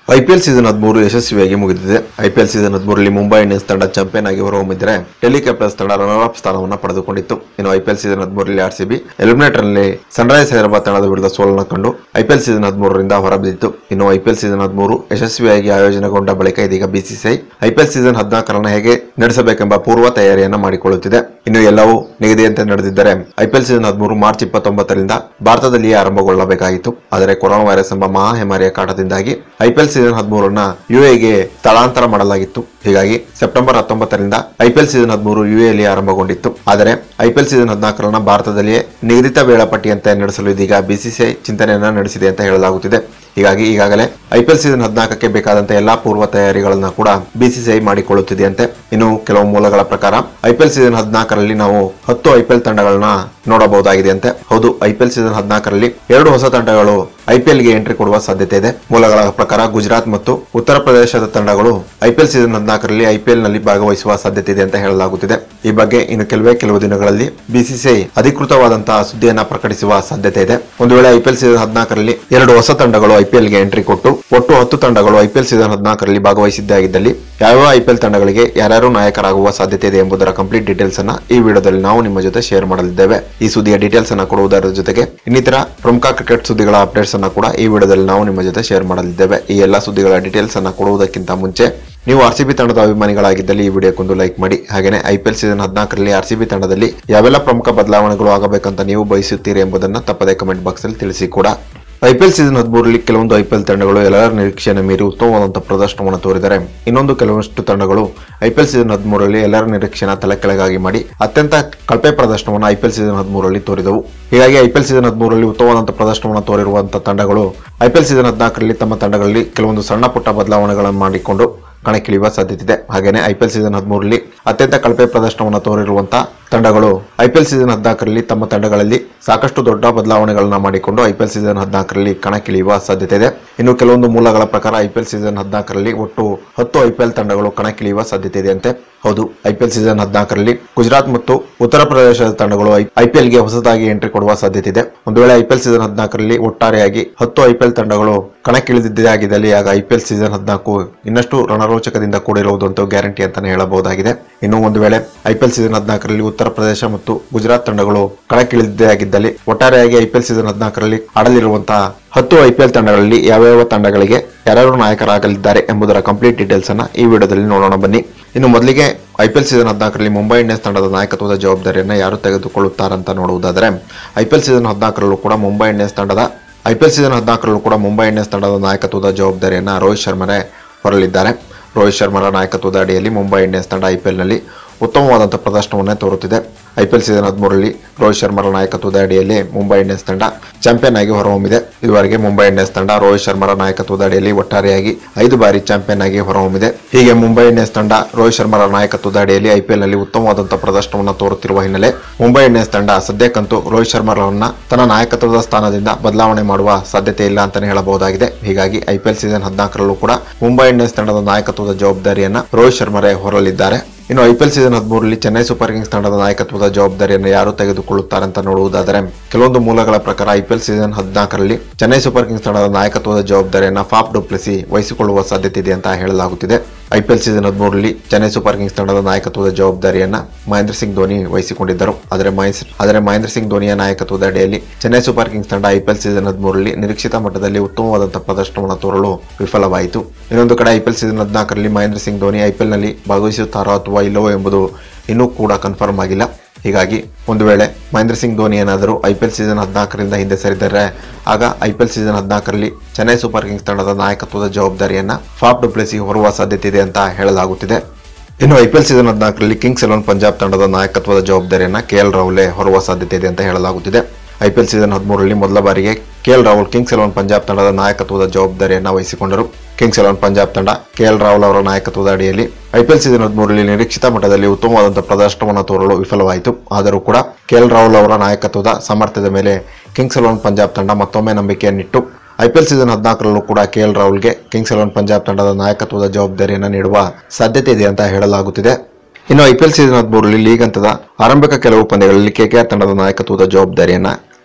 IPL season ಹದಿಮೂರು ಯಶಸ್ವಿಯಾಗಿ ಮುಗಿದಿದೆ ಐಪಿಎಲ್ ಸೀಸನ್ ಹದಿಮೂರರಲ್ಲಿ ಮುಂಬೈ ಇಂಡಿಯನ್ಸ್ ತಂಡ ಚಾಂಪಿಯನ್ ಆಗಿ ಹೊರಹೊಮ್ಮಿದ್ರೆ ಡೆಲ್ಲಿ ಕ್ಯಾಪಿಟಲ್ಸ್ ತಂಡ ರನ್ನರ್ ಅಪ್ ಸ್ಥಾನವನ್ನು ಪಡೆದುಕೊಂಡಿತ್ತು ಇನ್ನು ಐಪಿಎಲ್ ಸೀಸನ್ ಹದಿಮೂರರಲ್ಲಿ ಆರ್ಸಿಬಿ ಎಲಿಮಿನೇಟರ್ ನಲ್ಲಿ ಸನ್ರೈಸ್ ಹೈದರಾಬಾದ್ ತಂಡದ ವಿರುದ್ಧ ಸೋಲನ್ನು ಕಂಡು ಐಪಿಎಲ್ ಸೀಸನ್ ಹದಿಮೂರರಿಂದ ಹೊರಬಿದ್ದಿತ್ತು ಇನ್ನು ಐಪಿಎಲ್ ಸೀಸನ್ ಹದಿಮೂರು ಯಶಸ್ವಿಯಾಗಿ ಆಯೋಜನೆಗೊಂಡ ಬಳಿಕ ಇದೀಗ ಬಿಸಿಸಿಐ ಐಪಿಎಲ್ ಸೀಸನ್ ಹದಿನಾಲ್ಕರನ್ನು ಹೇಗೆ ನಡೆಸಬೇಕೆಂಬ ಪೂರ್ವ ತಯಾರಿಯನ್ನ ಮಾಡಿಕೊಳ್ಳುತ್ತಿದೆ ಇನ್ನು ಎಲ್ಲವೂ ನಿಗದಿಯಂತೆ ನಡೆದಿದ್ದರೆ ಐಪಿಎಲ್ ಸೀಸನ್ ಹದಿಮೂರು ಮಾರ್ಚ್ ಇಪ್ಪತ್ತೊಂಬತ್ತರಿಂದ ಭಾರತದಲ್ಲಿಯೇ ಆರಂಭಗೊಳ್ಳಬೇಕಾಗಿತ್ತು ಆದರೆ ಕೊರೋನಾ ವೈರಸ್ ಎಂಬ ಮಹಾಹೆಮಾರಿಯ ಕಾಟದಿಂದಾಗಿ ಐಪಿಎಲ್ ಸೀಸನ್ ಹದಿಮೂರನ್ನ ಯುಎಗೆ ಸ್ಥಳಾಂತರ ಮಾಡಲಾಗಿತ್ತು ಹೀಗಾಗಿ ಸೆಪ್ಟೆಂಬರ್ ಹತ್ತೊಂಬತ್ತರಿಂದ ಐಪಿಎಲ್ ಸೀಸನ್ ಹದಿಮೂರು ಯುಎಯಲ್ಲಿ ಆರಂಭಗೊಂಡಿತ್ತು ಆದರೆ ಐಪಿಎಲ್ ಸೀಸನ್ ಹದಿನಾಲ್ಕರನ್ನ ಭಾರತದಲ್ಲಿಯೇ ನಿಗದಿತ ವೇಳಾಪಟ್ಟಿಯಂತೆ ನಡೆಸಲು ಇದೀಗ ಬಿಸಿಸಿಐ ಚಿಂತನೆಯನ್ನ ನಡೆಸಿದೆ ಅಂತ ಹೇಳಲಾಗುತ್ತಿದೆ ಹೀಗಾಗಿ ಈಗಾಗಲೇ ಐಪಿಎಲ್ ಸೀಸನ್ ಹದಿನಾಲ್ಕಕ್ಕೆ ಬೇಕಾದಂತ ಎಲ್ಲಾ ಪೂರ್ವ ತಯಾರಿಗಳನ್ನ ಕೂಡ ಬಿಸಿಸಿಐ ಮಾಡಿಕೊಳ್ಳುತ್ತಿದೆಯಂತೆ ಇನ್ನು ಕೆಲವು ಮೂಲಗಳ ಪ್ರಕಾರ ಐಪಿಎಲ್ ಸೀಸನ್ ಹದಿನಾಲ್ಕರಲ್ಲಿ ನಾವು ಹತ್ತು ಐಪಿಎಲ್ ತಂಡಗಳನ್ನ ನೋಡಬಹುದಾಗಿದೆ ಅಂತೆ ಹೌದು ಐಪಿಎಲ್ ಸೀಸನ್ ಹದಿನಾಲ್ಕರಲ್ಲಿ ಎರಡು ಹೊಸ ತಂಡಗಳು ಐಪಿಎಲ್ ಗೆ ಎಂಟ್ರಿ ಕೊಡುವ ಸಾಧ್ಯತೆ ಇದೆ ಮೂಲಗಳ ಪ್ರಕಾರ ಗುಜರಾತ್ ಮತ್ತು ಉತ್ತರ ಪ್ರದೇಶದ ತಂಡಗಳು ಐಪಿಎಲ್ ಸೀಸನ್ ಹದಿನಾಲ್ಕರಲ್ಲಿ ಐಪಿಎಲ್ ನಲ್ಲಿ ಭಾಗವಹಿಸುವ ಸಾಧ್ಯತೆ ಇದೆ ಅಂತ ಹೇಳಲಾಗುತ್ತಿದೆ ಈ ಬಗ್ಗೆ ಇನ್ನು ಕೆಲವೇ ಕೆಲವು ದಿನಗಳಲ್ಲಿ ಬಿಸಿಸಿಐ ಅಧಿಕೃತವಾದಂತಹ ಸುದ್ದಿಯನ್ನ ಪ್ರಕಟಿಸುವ ಸಾಧ್ಯತೆ ಇದೆ ಒಂದು ವೇಳೆ ಐಪಿಎಲ್ ಸೀಸನ್ ಹದಿನಾಲ್ಕರಲ್ಲಿ ಎರಡು ಹೊಸ ತಂಡಗಳು ಐಪಿಎಲ್ ಗೆ ಎಂಟ್ರಿ ಕೊಟ್ಟು ಒಟ್ಟು ಹತ್ತು ತಂಡಗಳು ಐಪಿಎಲ್ ಸೀಸನ್ ಹದಿನಾಲ್ಕರಲ್ಲಿ ಭಾಗವಹಿಸಿದ್ದೇ ಆಗಿದ್ದಲ್ಲಿ ಯಾವ ಐಪಿಎಲ್ ತಂಡಗಳಿಗೆ ಯಾರ್ಯಾರು ನಾಯಕರಾಗುವ ಸಾಧ್ಯತೆ ಇದೆ ಎಂಬುದರ ಕಂಪ್ಲೀಟ್ ಡೀಟೇಲ್ಸ್ ಅನ್ನ ಈ ವಿಡಿಯೋದಲ್ಲಿ ನಾವು ನಿಮ್ಮ ಜೊತೆ ಶೇರ್ ಮಾಡಲಿದ್ದೇವೆ ಈ ಸುದ್ದಿಯ ಡೀಟೇಲ್ಸ್ ಅನ್ನ ಕೊಡುವುದರ ಜೊತೆಗೆ ಇನ್ನಿತರ ಪ್ರಮುಖ ಕ್ರಿಕೆಟ್ ಸುದ್ದಿಗಳ ಅಪ್ಡೇಟ್ಸ್ ಅನ್ನ ಕೂಡ ಈ ವಿಡಿಯೋದಲ್ಲಿ ನಾವು ನಿಮ್ಮ ಜೊತೆ ಶೇರ್ ಮಾಡಲಿದ್ದೇವೆ ಈ ಎಲ್ಲಾ ಸುದ್ದಿಗಳ ಡೀಟೇಲ್ಸ್ ಅನ್ನ ಕೊಡುವುದಕ್ಕಿಂತ ಮುಂಚೆ ನೀವು ಆರ್ಸಿಬಿ ತಂಡದ ಅಭಿಮಾನಿಗಳಾಗಿದ್ದಲ್ಲಿ ಈ ವಿಡಿಯೋಕ್ಕೊಂದು ಲೈಕ್ ಮಾಡಿ ಹಾಗೆಯೇ ಐಪಿಎಲ್ ಸೀಸನ್ ಹದಿನಾಲ್ಕರಲ್ಲಿ ಆರ್ಸಿಬಿ ತಂಡದಲ್ಲಿ ಯಾವೆಲ್ಲ ಪ್ರಮುಖ ಬದಲಾವಣೆಗಳು ಆಗಬೇಕಂತ ನೀವು ಬಯಸುತ್ತೀರಿ ಎಂಬುದನ್ನು ತಪ್ಪದೇ ಕಮೆಂಟ್ ಬಾಕ್ಸ್ ಅಲ್ಲಿ ತಿಳಿಸಿ ಕೂಡ ಐಪಿಎಲ್ ಸೀಸನ್ ಹದಿಮೂರರಲ್ಲಿ ಕೆಲವೊಂದು ಐಪಿಎಲ್ ತಂಡಗಳು ಎಲ್ಲರ ನಿರೀಕ್ಷೆಯನ್ನು ಮೀರಿ ಉತ್ತಮವಾದಂತಹ ಪ್ರದರ್ಶನವನ್ನು ತೋರಿದರೆ ಇನ್ನೊಂದು ಕೆಲವಷ್ಟು ತಂಡಗಳು ಐಪಿಎಲ್ ಸೀಸನ್ ಹದಿಮೂರರಲ್ಲಿ ಎಲ್ಲರ ನಿರೀಕ್ಷೆನ ತಲೆಕೆಳಗಾಗಿ ಮಾಡಿ ಅತ್ಯಂತ ಕಳಪೆ ಪ್ರದರ್ಶನವನ್ನು ಐಪಿಎಲ್ ಸೀಸನ್ ಹದಿಮೂರರಲ್ಲಿ ತೋರಿದವು ಹೀಗಾಗಿ ಐಪಿಎಲ್ ಸೀಸನ್ ಹದಿಮೂರರಲ್ಲಿ ಉತ್ತಮವಾದಂತಹ ಪ್ರದರ್ಶನವನ್ನು ತೋರಿರುವಂತಹ ತಂಡಗಳು ಐಪಿಎಲ್ ಸೀಸನ್ ಹದಿನಾಲ್ಕರಲ್ಲಿ ತಮ್ಮ ತಂಡಗಳಲ್ಲಿ ಕೆಲವೊಂದು ಸಣ್ಣ ಪುಟ್ಟ ಬದಲಾವಣೆಗಳನ್ನು ಮಾಡಿಕೊಂಡು ಕಣಕ್ಕಿಳಿಯುವ ಸಾಧ್ಯತೆ ಇದೆ ಹಾಗೆಯೇ ಐಪಿಎಲ್ ಸೀಸನ್ ಹದಿಮೂರರಲ್ಲಿ ಅತ್ಯಂತ ಕಳಪೆ ಪ್ರದರ್ಶನವನ್ನು ತೋರಿರುವಂತಹ ತಂಡಗಳು ಐಪಿಎಲ್ ಸೀಸನ್ ಹದಿನಾಲ್ಕರಲ್ಲಿ ತಮ್ಮ ತಂಡಗಳಲ್ಲಿ ಸಾಕಷ್ಟು ದೊಡ್ಡ ಬದಲಾವಣೆಗಳನ್ನ ಮಾಡಿಕೊಂಡು ಐಪಿಎಲ್ ಸೀಸನ್ ಹದಿನಾಲ್ಕರಲ್ಲಿ ಕಣಕ್ಕಿಳಿಯುವ ಸಾಧ್ಯತೆ ಇದೆ ಇನ್ನು ಕೆಲವೊಂದು ಮೂಲಗಳ ಪ್ರಕಾರ ಐಪಿಎಲ್ ಸೀಸನ್ ಹದಿನಾಲ್ಕರಲ್ಲಿ ಒಟ್ಟು ಹತ್ತು ಐಪಿಎಲ್ ತಂಡಗಳು ಕಣಕ್ಕಿಳಿಯುವ ಸಾಧ್ಯತೆ ಇದೆ ಅಂತೆ ಹೌದು ಐಪಿಎಲ್ ಸೀಸನ್ ಹದಿನಾಲ್ಕರಲ್ಲಿ ಗುಜರಾತ್ ಮತ್ತು ಉತ್ತರ ಪ್ರದೇಶದ ತಂಡಗಳು ಐಪಿಎಲ್ ಗೆ ಹೊಸದಾಗಿ ಎಂಟ್ರಿ ಕೊಡುವ ಸಾಧ್ಯತೆ ಇದೆ ಒಂದು ವೇಳೆ ಐಪಿಎಲ್ ಸೀಸನ್ ಹದಿನಾಲ್ಕರಲ್ಲಿ ಒಟ್ಟಾರೆಯಾಗಿ ಹತ್ತು ಐಪಿಎಲ್ ತಂಡಗಳು ಕಣಕ್ಕಿಳಿದಿದ್ದೇ ಆಗಿದ್ದಲ್ಲಿ ಆಗ ಐಪಿಎಲ್ ಸೀಸನ್ ಹದಿನಾಲ್ಕು ಇನ್ನಷ್ಟು ರಣರೋಚಕದಿಂದ ಕೂಡಿರುವುದು ಅಂತ ಗ್ಯಾರಂಟಿ ಅಂತಾನೆ ಹೇಳಬಹುದಾಗಿದೆ ಇನ್ನು ಒಂದು ವೇಳೆ ಐಪಿಎಲ್ ಸೀಸನ್ ಹದಿನಾಲ್ಕರಲ್ಲಿ ಉತ್ತರ ಪ್ರದೇಶ ಮತ್ತು ಗುಜರಾತ್ ತಂಡಗಳು ಕಣಕ್ಕಿಳಿದಿದ್ದೇ ಆಗಿದ್ದಲ್ಲಿ ಒಟ್ಟಾರೆಯಾಗಿ ಐಪಿಎಲ್ ಸೀಸನ್ ಹದಿನಾಲ್ಕರಲ್ಲಿ ಆಡಲಿರುವಂತಹ ಹತ್ತು ಐಪಿಎಲ್ ತಂಡಗಳಲ್ಲಿ ಯಾವ್ಯಾವ ತಂಡಗಳಿಗೆ ಯಾರ್ಯಾರು ನಾಯಕರಾಗಲಿದ್ದಾರೆ ಎಂಬುದರ ಕಂಪ್ಲೀಟ್ ಡೀಟೇಲ್ಸ್ ಅನ್ನ ಈ ವಿಡಿಯೋದಲ್ಲಿ ನೋಡೋಣ ಬನ್ನಿ ಇನ್ನು ಮೊದಲಿಗೆ ಐಪಿಎಲ್ ಸೀಸನ್ ಹದಿನಾಲ್ಕರಲ್ಲಿ ಮುಂಬೈ ಇಂಡಿಯನ್ಸ್ ತಂಡದ ನಾಯಕತ್ವದ ಜವಾಬ್ದಾರಿಯನ್ನು ಯಾರು ತೆಗೆದುಕೊಳ್ಳುತ್ತಾರಂತ ನೋಡುವುದಾದರೆ ಐಪಿಎಲ್ ಸೀಸನ್ ಹದಿನಾಲ್ಕರಲ್ಲೂ ಕೂಡ ಮುಂಬೈ ಇಂಡಿಯನ್ಸ್ ತಂಡದ ಐಪಿಎಲ್ ಸೀಸನ್ ಹದಿನಾಲ್ಕರಲ್ಲೂ ಕೂಡ ಮುಂಬೈ ಇಂಡಿಯನ್ಸ್ ತಂಡದ ನಾಯಕತ್ವದ ಜವಾಬ್ದಾರಿಯನ್ನು ರೋಹಿತ್ ಶರ್ಮರೇ ಹೊರಲಿದ್ದಾರೆ ರೋಹಿತ್ ಶರ್ಮರ ನಾಯಕತ್ವದ ಅಡಿಯಲ್ಲಿ ಮುಂಬೈ ಇಂಡಿಯನ್ಸ್ ತಂಡ ಐಪಿಎಲ್ನಲ್ಲಿ ಉತ್ತಮವಾದಂಥ ಪ್ರದರ್ಶನವನ್ನೇ ತೋರುತ್ತಿದೆ ಐಪಿಎಲ್ ಸೀಸನ್ ಹದಿಮೂರರಲ್ಲಿ ರೋಹಿತ್ ಶರ್ಮರ ನಾಯಕತ್ವದ ಅಡಿಯಲ್ಲಿ ಮುಂಬೈ ಇಂಡಿಯನ್ಸ್ ತಂಡ ಚಾಂಪಿಯನ್ ಆಗಿ ಹೊರಹೊಮ್ಮಿದೆ ಇದುವರೆಗೆ ಮುಂಬೈ ಇಂಡಿಯನ್ಸ್ ತಂಡ ರೋಹಿತ್ ಶರ್ಮರ ನಾಯಕತ್ವದ ಅಡಿಯಲ್ಲಿ ಒಟ್ಟಾರೆಯಾಗಿ ಐದು ಬಾರಿ ಚಾಂಪಿಯನ್ ಆಗಿ ಹೊರಹೊಮ್ಮಿದೆ ಹೀಗೆ ಮುಂಬೈ ಇಂಡಿಯನ್ಸ್ ತಂಡ ರೋಹಿತ್ ಶರ್ಮರ ನಾಯಕತ್ವದ ಅಡಿಯಲ್ಲಿ ಐಪಿಎಲ್ ನಲ್ಲಿ ಉತ್ತಮವಾದಂತಹ ಪ್ರದರ್ಶನವನ್ನು ತೋರುತ್ತಿರುವ ಹಿನ್ನೆಲೆ ಮುಂಬೈ ಇಂಡಿಯನ್ಸ್ ತಂಡ ಸದ್ಯಕ್ಕಂತೂ ರೋಹಿತ್ ಶರ್ಮರವನ್ನ ತನ್ನ ನಾಯಕತ್ವದ ಸ್ಥಾನದಿಂದ ಬದಲಾವಣೆ ಮಾಡುವ ಸಾಧ್ಯತೆ ಇಲ್ಲ ಅಂತಾನೆ ಹೇಳಬಹುದಾಗಿದೆ ಹೀಗಾಗಿ ಐಪಿಎಲ್ ಸೀಸನ್ ಹದಿನಾಲ್ಕರಲ್ಲೂ ಕೂಡ ಮುಂಬೈ ಇಂಡಿಯನ್ಸ್ ತಂಡದ ನಾಯಕತ್ವದ ಜವಾಬ್ದಾರಿಯನ್ನ ರೋಹಿತ್ ಶರ್ಮರೇ ಹೊರಲಿದ್ದಾರೆ ಇನ್ನು ಐಪಿಎಲ್ ಸೀಸನ್ ಹದಿಮೂರರಲ್ಲಿ ಚೆನ್ನೈ ಸೂಪರ್ ಕಿಂಗ್ಸ್ ತಂಡದ ನಾಯಕತ್ವದ ಜವಾಬ್ದಾರಿಯನ್ನು ಯಾರು ತೆಗೆದುಕೊಳ್ಳುತ್ತಾರಂತ ನೋಡುವುದಾದರೆ ಕೆಲವೊಂದು ಮೂಲಗಳ ಪ್ರಕಾರ ಐಪಿಎಲ್ ಸೀಸನ್ ಹದಿನಾಲ್ಕರಲ್ಲಿ ಚೆನ್ನೈ ಸೂಪರ್ ಕಿಂಗ್ಸ್ ತಂಡದ ನಾಯಕತ್ವದ ಜವಾಬ್ದಾರಿಯನ್ನು ಫಾಫ್ ಡುಪ್ಲೆಸಿ ವಹಿಸಿಕೊಳ್ಳುವ ಸಾಧ್ಯತೆ ಇದೆ ಅಂತ ಹೇಳಲಾಗುತ್ತಿದೆ ಐಪಿಎಲ್ ಸೀಸನ್ ಹದಿಮೂರರಲ್ಲಿ ಚೆನ್ನೈ ಸೂಪರ್ ಕಿಂಗ್ಸ್ ತಂಡದ ನಾಯಕತ್ವದ ಜವಾಬ್ದಾರಿಯನ್ನ ಮಹೇಂದ್ರ ಸಿಂಗ್ ಧೋನಿ ವಹಿಸಿಕೊಂಡಿದ್ದರು ಆದರೆ ಮಹೇಶ್ ಆದರೆ ಮಹೇಂದ್ರ ಸಿಂಗ್ ಧೋನಿಯ ನಾಯಕತ್ವದ ಅಡಿಯಲ್ಲಿ ಚೆನ್ನೈ ಸೂಪರ್ ಕಿಂಗ್ಸ್ ತಂಡ ಐಪಿಎಲ್ ಸೀಸನ್ ಹದಿಮೂರರಲ್ಲಿ ನಿರೀಕ್ಷಿತ ಮಟ್ಟದಲ್ಲಿ ಉತ್ತಮವಾದಂತಹ ಪ್ರದರ್ಶನವನ್ನು ತೋರಲು ವಿಫಲವಾಯಿತು ಇನ್ನೊಂದು ಕಡೆ ಐಪಿಎಲ್ ಸೀಸನ್ ಹದಿನಾಲ್ಕರಲ್ಲಿ ಮಹೇಂದ್ರ ಸಿಂಗ್ ಧೋನಿ ಐಪಿಎಲ್ ನಲ್ಲಿ ಭಾಗವಹಿಸುತ್ತಾರೋ ಅಥವಾ ಇಲ್ಲವೋ ಎಂಬುದು ಇನ್ನೂ ಕೂಡ ಕನ್ಫರ್ಮ್ ಆಗಿಲ್ಲ ಹೀಗಾಗಿ ಒಂದು ವೇಳೆ ಮಹೇಂದ್ರ ಸಿಂಗ್ ಧೋನಿ ಏನಾದರೂ ಐಪಿಎಲ್ ಸೀಸನ್ ಹದಿನಾಲ್ಕರಿಂದ ಹಿಂದೆ ಸರಿದರೆ ಆಗ ಐಪಿಎಲ್ ಸೀಸನ್ ಹದಿನಾಲ್ಕರಲ್ಲಿ ಚೆನ್ನೈ ಸೂಪರ್ ಕಿಂಗ್ಸ್ ತಂಡದ ನಾಯಕತ್ವದ ಜವಾಬ್ದಾರಿಯನ್ನ ಫಾಫ್ ಡುಪ್ಲೆಸಿ ಹೊರುವ ಸಾಧ್ಯತೆ ಇದೆ ಅಂತ ಹೇಳಲಾಗುತ್ತಿದೆ ಇನ್ನು ಐಪಿಎಲ್ ಸೀಸನ್ ಹದಿನಾಲ್ಕರಲ್ಲಿ ಕಿಂಗ್ಸ್ ಎಲೆವನ್ ಪಂಜಾಬ್ ತಂಡದ ನಾಯಕತ್ವದ ಜವಾಬ್ದಾರಿಯನ್ನ ಕೆಎಲ್ ರಾಹುಲೆ ಹೊರುವ ಸಾಧ್ಯತೆ ಇದೆ ಅಂತ ಹೇಳಲಾಗುತ್ತಿದೆ ಐಪಿಎಲ್ ಸೀಸನ್ ಹದಿಮೂರರಲ್ಲಿ ಮೊದಲ ಬಾರಿಗೆ K L Rahul Kings Eleven Punjab ತಂಡದ ನಾಯಕತ್ವದ ಜವಾಬ್ದಾರಿಯನ್ನು ವಹಿಸಿಕೊಂಡರು ಕಿಂಗ್ಸ್ ಎಲೆವನ್ ಪಂಜಾಬ್ ತಂಡ ಕೆಎಲ್ ರಾಹುಲ್ ಅವರ ನಾಯಕತ್ವದ ಅಡಿಯಲ್ಲಿ ಐಪಿಎಲ್ ಸೀಸನ್ ಹದಿಮೂರರಲ್ಲಿ ನಿರೀಕ್ಷಿತ ಮಟ್ಟದಲ್ಲಿ ಉತ್ತಮವಾದಂತಹ ಪ್ರದರ್ಶನವನ್ನು ತೋರಲು ವಿಫಲವಾಯಿತು ಆದರೂ ಕೂಡ ಕೆಎಲ್ ರಾಹುಲ್ ಅವರ ನಾಯಕತ್ವದ ಸಾಮರ್ಥ್ಯದ ಮೇಲೆ ಕಿಂಗ್ಸ್ ಎಲೆವನ್ ಪಂಜಾಬ್ ತಂಡ ಮತ್ತೊಮ್ಮೆ ನಂಬಿಕೆಯನ್ನಿಟ್ಟು ಐಪಿಎಲ್ ಸೀಸನ್ ಹದಿನಾಲ್ಕರಲ್ಲೂ ಕೂಡ ಕೆಎಲ್ ರಾಹುಲ್ಗೆ ಕಿಂಗ್ಸ್ ಎಲೆವನ್ ಪಂಜಾಬ್ ತಂಡದ ನಾಯಕತ್ವದ ಜವಾಬ್ದಾರಿಯನ್ನು ನೀಡುವ ಸಾಧ್ಯತೆ ಇದೆ ಅಂತ ಹೇಳಲಾಗುತ್ತಿದೆ ಇನ್ನು ಐಪಿಎಲ್ ಸೀಸನ್ ಹದಿಮೂರರಲ್ಲಿ ಲೀಗ್ ಹಂತದ ಆರಂಭಿಕ ಕೆಲವು ಪಂದ್ಯಗಳಲ್ಲಿ ಕೆಕೆಆರ್ ತಂಡದ ನಾಯಕತ್ವದ ಜವಾಬ್ದಾರಿಯನ್ನ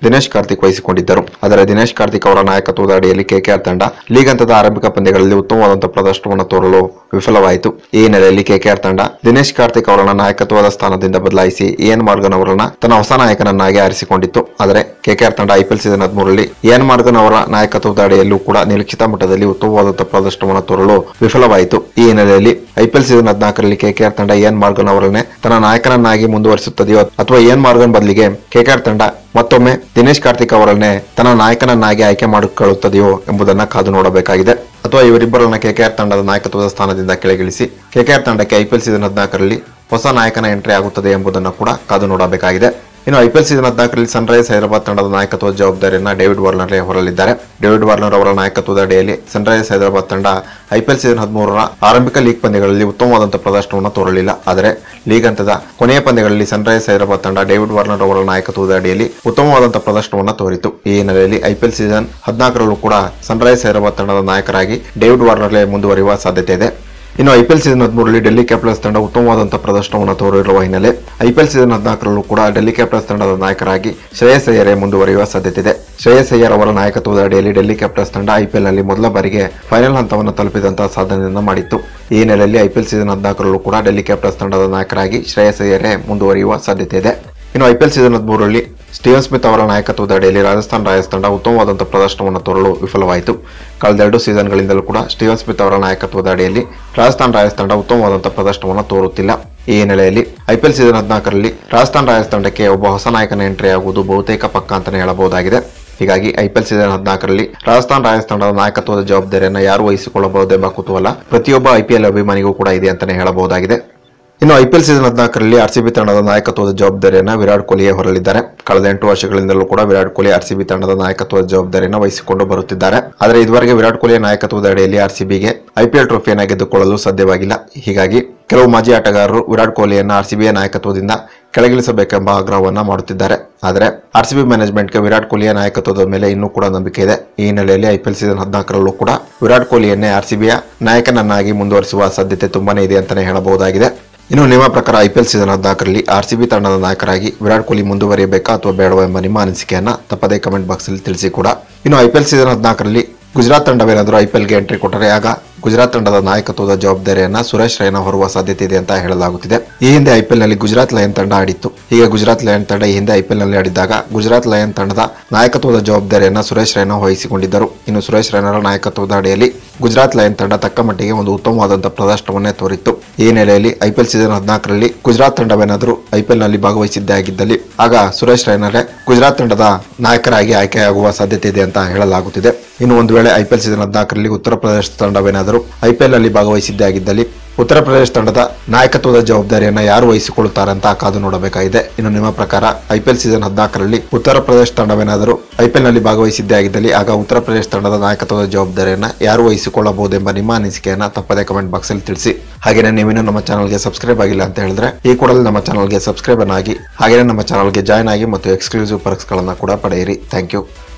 ದಿನೇಶ್ ಕಾರ್ತಿಕ್ ವಹಿಸಿಕೊಂಡಿದ್ದರು ಆದರೆ ದಿನೇಶ್ ಕಾರ್ತಿಕ್ ಅವರ ನಾಯಕತ್ವದ ಅಡಿಯಲ್ಲಿ ಕೆಕೆಆರ್ ತಂಡ ಲೀಗ್ ಹಂತದ ಆರಂಭಿಕ ಪಂದ್ಯಗಳಲ್ಲಿ ಉತ್ತಮವಾದಂತಹ ಪ್ರದರ್ಶನವನ್ನು ತೋರಲು ವಿಫಲವಾಯಿತು ಈ ಹಿನ್ನೆಲೆಯಲ್ಲಿ ಕೆಕೆಆರ್ ತಂಡ ದಿನೇಶ್ ಕಾರ್ತಿಕ್ ಅವರನ್ನ ನಾಯಕತ್ವದ ಸ್ಥಾನದಿಂದ ಬದಲಾಯಿಸಿ ಎನ್ ಮಾರ್ಗನ್ ಅವರನ್ನ ತನ್ನ ಹೊಸ ನಾಯಕನನ್ನಾಗಿ ಆರಿಸಿಕೊಂಡಿತ್ತು ಆದರೆ ಕೆಕೆಆರ್ ತಂಡ ಐಪಿಎಲ್ ಸೀಸನ್ ಹದಿಮೂರರಲ್ಲಿ ಎನ್ ಮಾರ್ಗನ್ ಅವರ ನಾಯಕತ್ವದ ಅಡಿಯಲ್ಲೂ ಕೂಡ ನಿರೀಕ್ಷಿತ ಮಟ್ಟದಲ್ಲಿ ಉತ್ತಮವಾದಂತಹ ಪ್ರದರ್ಶನವನ್ನು ತೋರಲು ವಿಫಲವಾಯಿತು ಈ ಹಿನ್ನೆಲೆಯಲ್ಲಿ ಐಪಿಎಲ್ ಸೀಸನ್ ಹದಿನಾಲ್ಕರಲ್ಲಿ ಕೆಕೆಆರ್ ತಂಡ ಎನ್ ಮಾರ್ಗನ್ ಅವರನ್ನೇ ತನ್ನ ನಾಯಕನನ್ನಾಗಿ ಮುಂದುವರಿಸುತ್ತದೆಯೋ ಅಥವಾ ಎನ್ ಮಾರ್ಗನ್ ಬದಲಿಗೆ ಕೆಕೆಆರ್ ತಂಡ ಮತ್ತೊಮ್ಮೆ ದಿನೇಶ್ ಕಾರ್ತಿಕ್ ಅವರನ್ನೇ ತನ್ನ ನಾಯಕನನ್ನಾಗಿ ಆಯ್ಕೆ ಮಾಡಿಕೊಳ್ಳುತ್ತದೆಯೋ ಎಂಬುದನ್ನ ಕಾದು ನೋಡಬೇಕಾಗಿದೆ ಅಥವಾ ಇವರಿಬ್ಬರನ್ನ ಕೆಕೆಆರ್ ತಂಡದ ನಾಯಕತ್ವದ ಸ್ಥಾನದಿಂದ ಕೆಳಗಿಳಿಸಿ ಕೆಕೆಆರ್ ತಂಡಕ್ಕೆ ಐಪಿಎಲ್ ಸೀಸನ್ ಹದಿನಾಲ್ಕರಲ್ಲಿ ಹೊಸ ನಾಯಕನ ಎಂಟ್ರಿ ಆಗುತ್ತದೆ ಎಂಬುದನ್ನು ಕೂಡ ಕಾದು ನೋಡಬೇಕಾಗಿದೆ ಇನ್ನು ಐಪಿಎಲ್ ಸೀಸನ್ ಹದಿನಾಲ್ಕರಲ್ಲಿ ಸನ್ರೈಸ್ ಹೈದರಾಬಾದ್ ತಂಡದ ನಾಯಕತ್ವದ ಜವಾಬ್ದಾರಿಯನ್ನ ಡೇವಿಡ್ ವಾರ್ನರ್ ಹೊರಲಿದ್ದಾರೆ ಡೇವಿಡ್ ವಾರ್ನರ್ ಅವರ ನಾಯಕತ್ವದ ಅಡಿಯಲ್ಲಿ ಸನ್ರೈಸ್ ಹೈದರಾಬಾದ್ ತಂಡ ಐಪಿಎಲ್ ಸೀಸನ್ ಹದಿಮೂರರ ಆರಂಭಿಕ ಲೀಗ್ ಪಂದ್ಯಗಳಲ್ಲಿ ಉತ್ತಮವಾದಂತಹ ಪ್ರದರ್ಶನವನ್ನು ತೋರಲಿಲ್ಲ ಆದರೆ ಲೀಗ್ ಹಂತದ ಕೊನೆಯ ಪಂದ್ಯಗಳಲ್ಲಿ ಸನ್ರೈಸ್ ಹೈದರಾಬಾದ್ ತಂಡ ಡೇವಿಡ್ ವಾರ್ನರ್ ಅವರ ನಾಯಕತ್ವದ ಅಡಿಯಲ್ಲಿ ಉತ್ತಮವಾದಂತಹ ಪ್ರದರ್ಶನವನ್ನು ತೋರಿತು ಈ ಹಿನ್ನೆಲೆಯಲ್ಲಿ ಐಪಿಎಲ್ ಸೀಸನ್ ಹದಿನಾಲ್ಕರಲ್ಲೂ ಕೂಡ ಸನ್ರೈಸ್ ಹೈದರಾಬಾದ್ ತಂಡದ ನಾಯಕರಾಗಿ ಡೇವಿಡ್ ವಾರ್ನರ್ಲೆ ಮುಂದುವರಿಯುವ ಸಾಧ್ಯತೆ ಇದೆ ಇನ್ನು ಐಪಿಎಲ್ ಸೀಸನ್ ಹದಿಮೂರರಲ್ಲಿ ಡೆಲ್ಲಿ ಕ್ಯಾಪಿಟಲ್ಸ್ ತಂಡ ಉತ್ತಮವಾದಂತಹ ಪ್ರದರ್ಶನವನ್ನು ತೋರಿರುವ ಹಿನ್ನೆಲೆ ಐಪಿಎಲ್ ಸೀಸನ್ ಹದಿನಾಲ್ಕರಲ್ಲೂ ಕೂಡ ಡೆಲ್ಲಿ ಕ್ಯಾಪಿಟಲ್ಸ್ ತಂಡದ ನಾಯಕರಾಗಿ ಶ್ರೇಯಸ್ ಅಯ್ಯರೇ ಮುಂದುವರಿಯುವ ಸಾಧ್ಯತೆ ಇದೆ ಶ್ರೇಯಸ್ ಅಯ್ಯರ್ ಅವರ ನಾಯಕತ್ವದ ಅಡಿಯಲ್ಲಿ ಡೆಲ್ಲಿ ಕ್ಯಾಪಿಟಲ್ಸ್ ತಂಡ ಐಪಿಎಲ್ ನಲ್ಲಿ ಮೊದಲ ಬಾರಿಗೆ ಫೈನಲ್ ಹಂತವನ್ನು ತಲುಪಿದಂತಹ ಸಾಧನೆಯನ್ನು ಮಾಡಿತ್ತು ಈ ಹಿನ್ನೆಲೆಯಲ್ಲಿ ಐಪಿಎಲ್ ಸೀಸನ್ ಹದಿನಾಲ್ಕರಲ್ಲೂ ಕೂಡ ಡೆಲ್ಲಿ ಕ್ಯಾಪಿಟಲ್ಸ್ ತಂಡದ ನಾಯಕರಾಗಿ ಶ್ರೇಯಸ್ ಅಯ್ಯರೇ ಮುಂದುವರಿಯುವ ಸಾಧ್ಯತೆ ಇದೆ ಇನ್ನು ಐಪಿಎಲ್ ಸೀಸನ್ ಹದಿಮೂರರಲ್ಲಿ ಸ್ಟೀವನ್ ಸ್ಮಿತ್ ಅವರ ನಾಯಕತ್ವದ ಅಡಿಯಲ್ಲಿ ರಾಜಸ್ಥಾನ್ ರಾಯಲ್ಸ್ ತಂಡ ಉತ್ತಮವಾದಂತಹ ಪ್ರದರ್ಶನವನ್ನು ತೋರಲು ವಿಫಲವಾಯಿತು ಕಳೆದೆರಡು ಸೀಸನ್ಗಳಿಂದಲೂ ಕೂಡ ಸ್ಟೀವನ್ ಸ್ಮಿತ್ ಅವರ ನಾಯಕತ್ವದ ಅಡಿಯಲ್ಲಿ ರಾಜಸ್ಥಾನ್ ರಾಯಲ್ಸ್ ತಂಡ ಉತ್ತಮವಾದಂತಹ ಪ್ರದರ್ಶನವನ್ನು ತೋರುತ್ತಿಲ್ಲ ಈ ಹಿನ್ನೆಲೆಯಲ್ಲಿ ಐಪಿಎಲ್ ಸೀಸನ್ ಹದಿನಾಲ್ಕರಲ್ಲಿ ರಾಜಸ್ಥಾನ್ ರಾಯಲ್ಸ್ ತಂಡಕ್ಕೆ ಒಬ್ಬ ಹೊಸ ನಾಯಕನ ಎಂಟ್ರಿ ಆಗುವುದು ಬಹುತೇಕ ಪಕ್ಕ ಅಂತಾನೆ ಹೇಳಬಹುದಾಗಿದೆ ಹೀಗಾಗಿ ಐಪಿಎಲ್ ಸೀಸನ್ ಹದಿನಾಲ್ಕರಲ್ಲಿ ರಾಜಸ್ಥಾನ್ ರಾಯಲ್ಸ್ ತಂಡದ ನಾಯಕತ್ವದ ಜವಾಬ್ದಾರಿಯನ್ನು ಯಾರು ವಹಿಸಿಕೊಳ್ಳಬಹುದೆಂಬ ಕುತೂಹಲ ಪ್ರತಿಯೊಬ್ಬ ಐಪಿಎಲ್ ಅಭಿಮಾನಿಗೂ ಕೂಡ ಇದೆ ಅಂತಾನೆ ಹೇಳಬಹುದಾಗಿದೆ ಇನ್ನು ಐಪಿಎಲ್ ಸೀಸನ್ ಹದಿನಾಲ್ಕರಲ್ಲಿ ಆರ್ಸಿಬಿ ತಂಡದ ನಾಯಕತ್ವದ ಜವಾಬ್ದಾರಿಯನ್ನು ವಿರಾಟ್ ಕೊಹ್ಲಿಯೇ ಹೊರಲಿದ್ದಾರೆ ಕಳೆದ ಎಂಟು ವರ್ಷಗಳಿಂದಲೂ ಕೂಡ ವಿರಾಟ್ ಕೊಹ್ಲಿ ಆರ್ಸಿಬಿ ತಂಡದ ನಾಯಕತ್ವದ ಜವಾಬ್ದಾರಿಯನ್ನು ವಹಿಸಿಕೊಂಡು ಬರುತ್ತಿದ್ದಾರೆ ಆದರೆ ಇದುವರೆಗೆ ವಿರಾಟ್ ಕೊಹ್ಲಿಯ ನಾಯಕತ್ವದ ಅಡಿಯಲ್ಲಿ ಆರ್ಸಿಬಿಗೆ ಐಪಿಎಲ್ ಟ್ರೋಫಿಯನ್ನು ಗೆದ್ದುಕೊಳ್ಳಲು ಸಾಧ್ಯವಾಗಿಲ್ಲ ಹೀಗಾಗಿ ಕೆಲವು ಮಾಜಿ ಆಟಗಾರರು ವಿರಾಟ್ ಕೊಹ್ಲಿಯನ್ನ ಆರ್ಸಿಬಿಯ ನಾಯಕತ್ವದಿಂದ ಕೆಳಗಿಳಿಸಬೇಕೆಂಬ ಆಗ್ರಹವನ್ನ ಮಾಡುತ್ತಿದ್ದಾರೆ ಆದರೆ ಆರ್ಸಿಬಿ ಮ್ಯಾನೇಜ್ಮೆಂಟ್ಗೆ ವಿರಾಟ್ ಕೊಹ್ಲಿಯ ನಾಯಕತ್ವದ ಮೇಲೆ ಇನ್ನೂ ಕೂಡ ನಂಬಿಕೆ ಇದೆ ಈ ಹಿನ್ನೆಲೆಯಲ್ಲಿ ಐಪಿಎಲ್ ಸೀಸನ್ ಹದಿನಾಲ್ಕರಲ್ಲೂ ಕೂಡ ವಿರಾಟ್ ಕೊಹ್ಲಿಯನ್ನೇ ಆರ್ಸಿಬಿಯ ನಾಯಕನನ್ನಾಗಿ ಮುಂದುವರಿಸುವ ಸಾಧ್ಯತೆ ತುಂಬಾನೇ ಇದೆ ಅಂತಾನೆ ಹೇಳಬಹುದಾಗಿದೆ ಇನ್ನು ನಿಮ್ಮ ಪ್ರಕಾರ ಐಪಿಎಲ್ ಸೀಸನ್ ಹದಿನಾಲ್ಕರಲ್ಲಿ ಆರ್ಸಿಬಿ ತಂಡದ ನಾಯಕರಾಗಿ ವಿರಾಟ್ ಕೊಹ್ಲಿ ಮುಂದುವರಿಯಬೇಕಾ ಅಥವಾ ಬೇಡವಾ ಎಂಬ ನಿಮ್ಮ ಅನಿಸಿಕೆಯನ್ನ ತಪ್ಪದೇ ಕಮೆಂಟ್ ಬಾಕ್ಸ್ ಅಲ್ಲಿ ತಿಳಿಸಿ ಕೂಡ ಇನ್ನು ಐಪಿಎಲ್ ಸೀಸನ್ ಹದಿನಾಲ್ಕರಲ್ಲಿ ಗುಜರಾತ್ ತಂಡವೇನಾದರೂ ಐಪಿಎಲ್ಗೆ ಎಂಟ್ರಿ ಕೊಟ್ಟರೆ ಆಗ ಗುಜರಾತ್ ತಂಡದ ನಾಯಕತ್ವದ ಜವಾಬ್ದಾರಿಯನ್ನ ಸುರೇಶ್ ರೈನಾ ಹೊರುವ ಸಾಧ್ಯತೆ ಇದೆ ಅಂತ ಹೇಳಲಾಗುತ್ತಿದೆ ಈ ಹಿಂದೆ ಐಪಿಎಲ್ ನಲ್ಲಿ ಗುಜರಾತ್ ಲಯನ್ ತಂಡ ಆಡಿತ್ತು ಹೀಗೆ ಗುಜರಾತ್ ಲಯನ್ ತಂಡ ಈ ಹಿಂದೆ ಐಪಿಎಲ್ ನಲ್ಲಿ ಆಡಿದ್ದಾಗ ಗುಜರಾತ್ ಲಯನ್ ತಂಡದ ನಾಯಕತ್ವದ ಜವಾಬ್ದಾರಿಯನ್ನ ಸುರೇಶ್ ರೈನಾ ವಹಿಸಿಕೊಂಡಿದ್ದರು ಇನ್ನು ಸುರೇಶ್ ರೈನಾರ ನಾಯಕತ್ವದ ಅಡಿಯಲ್ಲಿ ಗುಜರಾತ್ ಲಯನ್ ತಂಡ ತಕ್ಕ ಮಟ್ಟಿಗೆ ಒಂದು ಉತ್ತಮವಾದಂತಹ ಪ್ರದರ್ಶನವನ್ನೇ ತೋರಿತ್ತು ಈ ಹಿನ್ನೆಲೆಯಲ್ಲಿ ಐಪಿಎಲ್ ಸೀಸನ್ ಹದಿನಾಲ್ಕರಲ್ಲಿ ಗುಜರಾತ್ ತಂಡವೇನಾದರೂ ಐಪಿಎಲ್ ನಲ್ಲಿ ಭಾಗವಹಿಸಿದ್ದೇ ಆಗಿದ್ದಲ್ಲಿ ಆಗ ಸುರೇಶ್ ರೈನಾರೇ ಗುಜರಾತ್ ತಂಡದ ನಾಯಕರಾಗಿ ಆಯ್ಕೆಯಾಗುವ ಸಾಧ್ಯತೆ ಇದೆ ಅಂತ ಹೇಳಲಾಗುತ್ತಿದೆ ಇನ್ನು ಒಂದು ವೇಳೆ ಐಪಿಎಲ್ ಸೀಸನ್ ಹದಿನಾಲ್ಕರಲ್ಲಿ ಉತ್ತರ ಪ್ರದೇಶ ತಂಡವೇನಾದರೂ ಐಪಿಎಲ್ ನಲ್ಲಿ ಭಾಗವಹಿಸಿದ್ದೇ ಆಗಿದ್ದಲ್ಲಿ ಉತ್ತರ ಪ್ರದೇಶ ತಂಡದ ನಾಯಕತ್ವದ ಜವಾಬ್ದಾರಿಯನ್ನ ಯಾರು ವಹಿಸಿಕೊಳ್ಳುತ್ತಾರೆ ಅಂತ ಕಾದು ನೋಡಬೇಕಾಗಿದೆ ಇನ್ನು ನಿಮ್ಮ ಪ್ರಕಾರ ಐಪಿಎಲ್ ಸೀಸನ್ ಹದಿನಾಲ್ಕರಲ್ಲಿ ಉತ್ತರ ಪ್ರದೇಶ ತಂಡವೇನಾದರೂ ಐಪಿಎಲ್ ನಲ್ಲಿ ಭಾಗವಹಿಸಿದ್ದೇ ಆಗಿದ್ದಲ್ಲಿ ಆಗ ಉತ್ತರ ಪ್ರದೇಶ ತಂಡದ ನಾಯಕತ್ವದ ಜವಾಬ್ದಾರಿಯನ್ನ ಯಾರು ವಹಿಸಿಕೊಳ್ಳಬಹುದೆಂಬ ನಿಮ್ಮ ಅನಿಸಿಕೆಯನ್ನ ತಪ್ಪದೇ ಕಮೆಂಟ್ ಬಾಕ್ಸ್ ಅಲ್ಲಿ ತಿಳಿಸಿ ಹಾಗೆಯೇ ನೀವಿನ್ನೂ ನಮ್ಮ ಚಾನಲ್ಗೆ ಸಬ್ಸ್ಕ್ರೈಬ್ ಆಗಿಲ್ಲ ಅಂತ ಹೇಳಿದ್ರೆ ಈ ಕೂಡಲೇ ನಮ್ಮ ಚಾನಲ್ಗೆ ಸಬ್ಸ್ಕ್ರೈಬ್ ಆಗಿ ಹಾಗೆಯೇ ನಮ್ಮ ಚಾನಲ್ಗೆ ಜಾಯ್ನ್ ಆಗಿ ಮತ್ತು ಎಕ್ಸ್ಕ್ಲೂಸಿವ್ ಪರ್ಕ್ಸ್ಗಳನ್ನು ಕೂಡ ಪಡೆಯಿರಿ ಥ್ಯಾಂಕ್ ಯು